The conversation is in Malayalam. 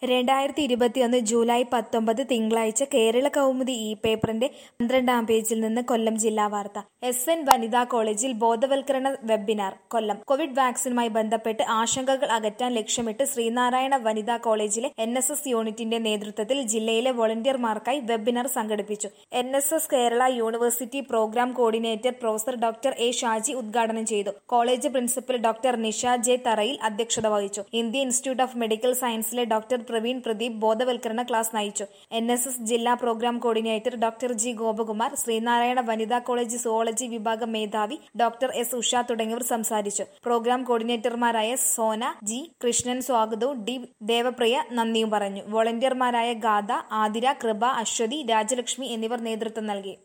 രണ്ടായിരത്തി ഇരുപത്തിയൊന്ന് ജൂലൈ പത്തൊമ്പത് തിങ്കളാഴ്ച കേരള കൗമുദി ഇ പേപ്പറിന്റെ പന്ത്രണ്ടാം പേജിൽ നിന്ന് കൊല്ലം ജില്ലാ വാർത്ത എസ് എൻ വനിതാ കോളേജിൽ ബോധവൽക്കരണ വെബിനാർ കൊല്ലം കോവിഡ് വാക്സിനുമായി ബന്ധപ്പെട്ട് ആശങ്കകൾ അകറ്റാൻ ലക്ഷ്യമിട്ട് ശ്രീനാരായണ വനിതാ കോളേജിലെ എൻ എസ് എസ് യൂണിറ്റിന്റെ നേതൃത്വത്തിൽ ജില്ലയിലെ വോളണ്ടിയർമാർക്കായി വെബിനാർ സംഘടിപ്പിച്ചു N S S Kerala university program coordinator professor doctor A Shaji ഉദ്ഘാടനം ചെയ്തു college principal doctor Nisha J Tharayil അധ്യക്ഷത വഹിച്ചു ഇന്ത്യൻ ഇൻസ്റ്റിറ്റ്യൂട്ട് ഓഫ് മെഡിക്കൽ സയൻസിലെ ഡോക്ടർ പ്രവീൺ പ്രദീപ് ബോധവൽക്കരണ ക്ലാസ് നയിച്ചു എൻ എസ് എസ് ജില്ലാ program coordinator doctor G Gopakumar Sreenarayana വനിതാ കോളേജ് സുവോളജി വിഭാഗം മേധാവി ഡോക്ടർ എസ് ഉഷ തുടങ്ങിയവർ സംസാരിച്ചു പ്രോഗ്രാം കോർഡിനേറ്റർമാരായ സോന ജി കൃഷ്ണൻ സ്വാഗതവും ഡി ദേവപ്രിയ നന്ദിയും പറഞ്ഞു വോളണ്ടിയർമാരായ ഗാഥ ആതിര കൃപ അശ്വതി രാജലക്ഷ്മി എന്നിവർ നേതൃത്വം നൽകി